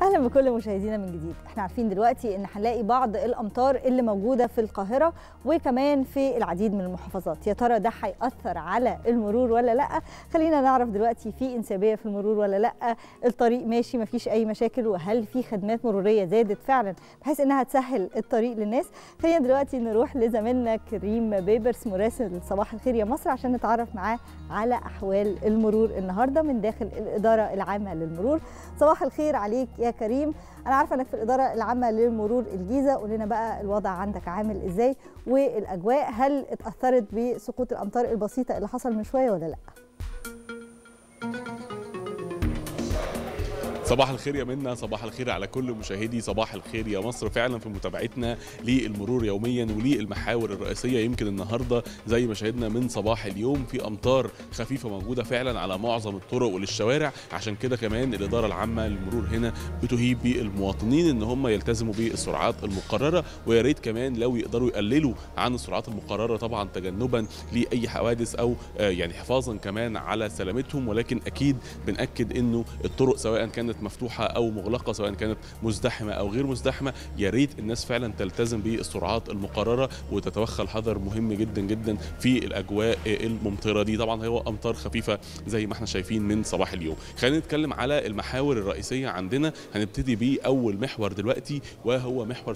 اهلا بكل مشاهدينا من جديد احنا عارفين دلوقتي ان هنلاقي بعض الامطار اللي موجوده في القاهره وكمان في العديد من المحافظات يا ترى ده هياثر على المرور ولا لا خلينا نعرف دلوقتي في انسيابيه في المرور ولا لا الطريق ماشي ما فيش اي مشاكل وهل في خدمات مروريه زادت فعلا بحيث انها تسهل الطريق للناس خلينا دلوقتي نروح لزميلنا كريم بيبرس مراسل صباح الخير يا مصر عشان نتعرف معاه على احوال المرور النهارده من داخل الاداره العامه للمرور صباح الخير عليك يا كريم انا عارفه انك في الاداره العامه للمرور الجيزه قول لنا بقى الوضع عندك عامل ازاي والاجواء هل اتاثرت بسقوط الامطار البسيطه اللي حصل من شويه ولا لا صباح الخير يا منا صباح الخير على كل مشاهدي صباح الخير يا مصر فعلا في متابعتنا للمرور يوميا وللمحاور الرئيسيه يمكن النهارده زي ما شاهدنا من صباح اليوم في امطار خفيفه موجوده فعلا على معظم الطرق وللشوارع عشان كده كمان الاداره العامه للمرور هنا بتهيب بالمواطنين ان هم يلتزموا بالسرعات المقرره ويا ريت كمان لو يقدروا يقللوا عن السرعات المقرره طبعا تجنبا لاي حوادث او يعني حفاظا كمان على سلامتهم ولكن اكيد بناكد انه الطرق سواء كانت مفتوحه او مغلقه سواء كانت مزدحمه او غير مزدحمه يا ريت الناس فعلا تلتزم بالسرعات المقرره وتتوخى الحذر مهم جدا جدا في الاجواء الممطره دي طبعا هو امطار خفيفه زي ما احنا شايفين من صباح اليوم خلينا نتكلم على المحاور الرئيسيه عندنا هنبتدي باول محور دلوقتي وهو محور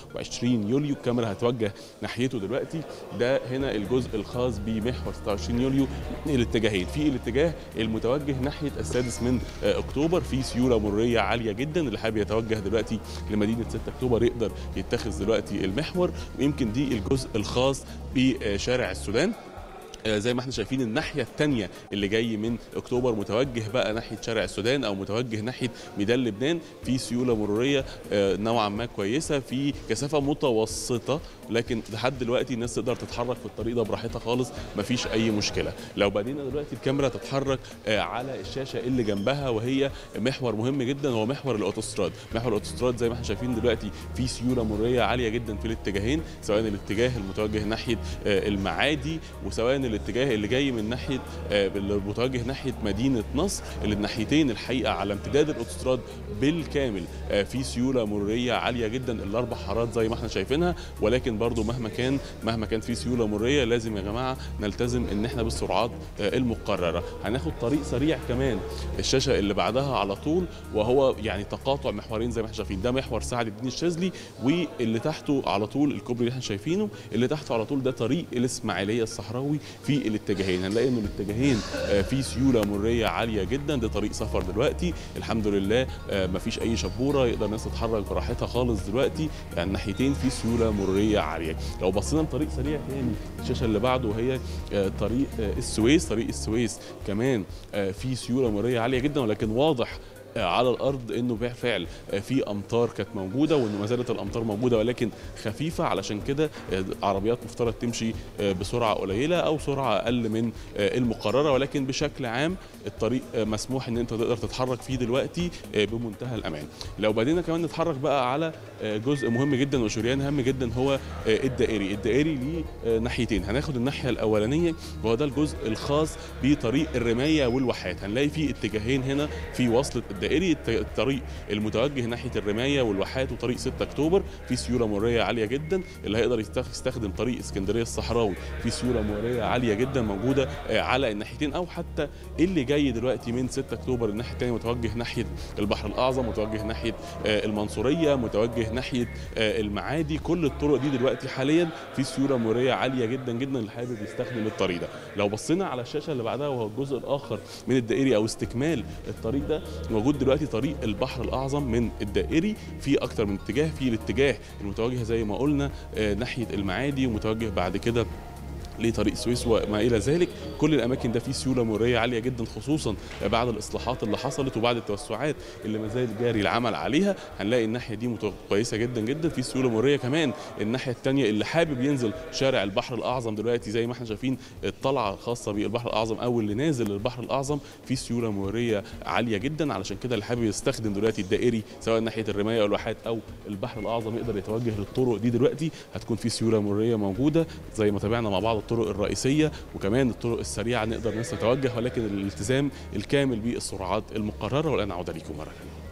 26 يوليو الكاميرا هتوجه ناحيته دلوقتي ده هنا الجزء الخاص بمحور 26 يوليو الاتجاهين في الاتجاه المتوجه ناحيه السادس من اكتوبر في سيوله مروريه عاليه جدا اللي حابب يتوجه دلوقتي لمدينه 6 اكتوبر يقدر يتخذ دلوقتي المحور ويمكن دي الجزء الخاص بشارع السودان زي ما احنا شايفين الناحيه الثانيه اللي جاي من اكتوبر متوجه بقى ناحيه شارع السودان او متوجه ناحيه ميدان لبنان في سيوله مروريه نوعا ما كويسه في كثافه متوسطه لكن لحد دلوقتي الناس تقدر تتحرك في الطريق ده براحتها خالص مفيش اي مشكله لو بدينا دلوقتي الكاميرا تتحرك على الشاشه اللي جنبها وهي محور مهم جدا هو محور الاوتوستراد محور الاوتوستراد زي ما احنا شايفين دلوقتي في سيوله مروريه عاليه جدا في الاتجاهين سواء الاتجاه المتوجه ناحيه المعادي وسواء الاتجاه اللي جاي من ناحيه المتوجه ناحيه مدينه نصر اللي الناحيتين الحقيقه على امتداد الاوتوستراد بالكامل في سيوله مروريه عاليه جدا الاربع حارات زي ما احنا شايفينها ولكن برضو مهما كان مهما كان في سيوله مروريه لازم يا جماعه نلتزم ان احنا بالسرعات المقرره هناخد طريق سريع كمان الشاشه اللي بعدها على طول وهو يعني تقاطع محورين زي ما احنا شايفين ده محور سعد الدين الشاذلي واللي تحته على طول الكوبري اللي احنا شايفينه اللي تحته على طول ده طريق الاسماعيليه الصحراوي في الاتجاهين هنلاقي ان الاتجاهين في سيوله مروريه عاليه جدا ده طريق سفر دلوقتي الحمد لله مفيش اي شبوره يقدر الناس تتحرك براحتها خالص دلوقتي يعني الناحيتين في سيوله مروريه عاليه لو بصينا لطريق سريع تاني الشاشه اللي بعده وهي طريق السويس طريق السويس كمان في سيوله مروريه عاليه جدا ولكن واضح على الارض انه بالفعل في امطار كانت موجوده وانه ما زالت الامطار موجوده ولكن خفيفه علشان كده عربيات مفترض تمشي بسرعه قليله او سرعه اقل من المقرره ولكن بشكل عام الطريق مسموح ان انت تقدر تتحرك فيه دلوقتي بمنتهى الامان لو بدينا كمان نتحرك بقى على جزء مهم جدا وشريان هام جدا هو الدائري الدائري ليه ناحيتين هناخد الناحيه الاولانيه وهو ده الجزء الخاص بطريق الرمايه والواحات هنلاقي فيه اتجاهين هنا في وصله الدائري الطريق المتوجه ناحيه الرمايه والواحات وطريق 6 اكتوبر في سيوله مروريه عاليه جدا اللي هيقدر يستخدم طريق اسكندريه الصحراوي في سيوله مروريه عاليه جدا موجوده على الناحيتين او حتى اللي جاي دلوقتي من 6 اكتوبر الناحيه الثانيه متوجه ناحيه البحر الاعظم متوجه ناحيه المنصوريه متوجه ناحيه المعادي كل الطرق دي دلوقتي حاليا في سيوله مروريه عاليه جدا جدا اللي حابب يستخدم الطريق ده لو بصينا على الشاشه اللي بعدها وهو الجزء الاخر من الدائري او استكمال الطريق ده موجود دلوقتي طريق البحر الاعظم من الدائري في اكتر من اتجاه في الاتجاه المتوجه زي ما قلنا ناحيه المعادي ومتوجه بعد كده لطريق السويس وما الى ذلك كل الاماكن ده فيه سيوله مروريه عاليه جدا خصوصا بعد الاصلاحات اللي حصلت وبعد التوسعات اللي ما زال جاري العمل عليها هنلاقي الناحيه دي كويسه جدا جدا في سيوله مروريه كمان الناحيه الثانيه اللي حابب ينزل شارع البحر الاعظم دلوقتي زي ما احنا شايفين الطلعه الخاصه بالبحر الاعظم او اللي نازل البحر الاعظم في سيوله مروريه عاليه جدا علشان كده اللي حابب يستخدم دلوقتي الدائري سواء ناحيه الرمايه او الواحات او البحر الاعظم يقدر يتوجه للطرق دي دلوقتي هتكون في سيوله مروريه موجوده زي ما تابعنا مع بعض الطرق الرئيسيه وكمان الطرق السريعه نقدر الناس تتوجه ولكن الالتزام الكامل بالسرعات المقرره والان اعود لكم مره ثانيه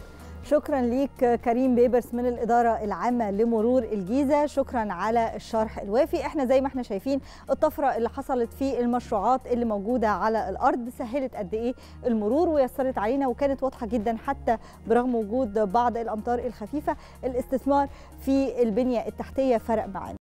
شكرا ليك كريم بيبرس من الإدارة العامة لمرور الجيزة شكرا على الشرح الوافي احنا زي ما احنا شايفين الطفرة اللي حصلت في المشروعات اللي موجودة على الأرض سهلت قد إيه المرور ويسرت علينا وكانت واضحة جدا حتى برغم وجود بعض الأمطار الخفيفة الاستثمار في البنية التحتية فرق معانا